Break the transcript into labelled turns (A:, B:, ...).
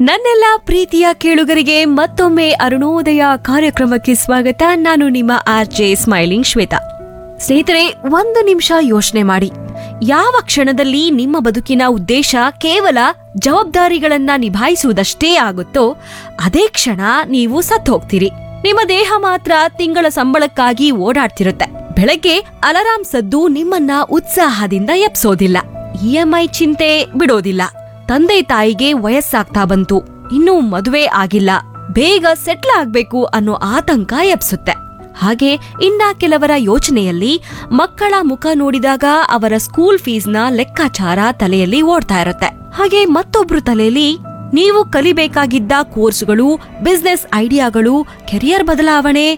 A: ನನ್ನೆಲ್ಲ ಪ್ರೀತಿಯ ಕೇಳುಗರಿಗೆ ಮತ್ತೊಮ್ಮೆ ಅರುಣೋದಯ ಕಾರ್ಯಕ್ರಮಕ್ಕೆ ಸ್ವಾಗತ ನಾನು ನಿಮ್ಮ ಆರ್ ಜೆ ಸ್ಮೈಲಿಂಗ್ ಶ್ವೇತಾ ಸ್ನೇಹಿತರೆ ಒಂದು ನಿಮಿಷ ಯೋಚನೆ ಮಾಡಿ ಯಾವ ಕ್ಷಣದಲ್ಲಿ ನಿಮ್ಮ ಬದುಕಿನ ಉದ್ದೇಶ ಕೇವಲ ಜವಾಬ್ದಾರಿಗಳನ್ನ ನಿಭಾಯಿಸುವುದಷ್ಟೇ ಆಗುತ್ತೋ ಅದೇ ಕ್ಷಣ ನೀವು ಸತ್ತು ಹೋಗ್ತೀರಿ ನಿಮ್ಮ ದೇಹ ಮಾತ್ರ ತಿಂಗಳ ಸಂಬಳಕ್ಕಾಗಿ ಓಡಾಡ್ತಿರುತ್ತೆ ಬೆಳಗ್ಗೆ ಅಲಾರಾಂ ಸದ್ದು ನಿಮ್ಮನ್ನ ಉತ್ಸಾಹದಿಂದ ಎಪ್ಸೋದಿಲ್ಲ ಇಎಂಐ ಚಿಂತೆ ಬಿಡೋದಿಲ್ಲ ತಂದೆ ತಾಯಿಗೆ ವಯಸ್ಸಾಗ್ತಾ ಬಂತು ಇನ್ನೂ ಮದುವೆ ಆಗಿಲ್ಲ ಬೇಗ ಸೆಟ್ಲ್ ಆಗ್ಬೇಕು ಅನ್ನೋ ಆತಂಕ ಎಬ್ಸುತ್ತೆ ಹಾಗೆ ಇನ್ನ ಕೆಲವರ ಯೋಚನೆಯಲ್ಲಿ ಮಕ್ಕಳ ಮುಖ ನೋಡಿದಾಗ ಅವರ ಸ್ಕೂಲ್ ಫೀಸ್ನ ಲೆಕ್ಕಾಚಾರ ತಲೆಯಲ್ಲಿ ಓಡ್ತಾ ಇರುತ್ತೆ ಹಾಗೆ ಮತ್ತೊಬ್ರು ತಲೆಯಲ್ಲಿ ನೀವು ಕಲಿಬೇಕಾಗಿದ್ದ ಕೋರ್ಸ್ಗಳು ಬಿಸ್ನೆಸ್ ಐಡಿಯಾಗಳು ಕೆರಿಯರ್ ಬದಲಾವಣೆ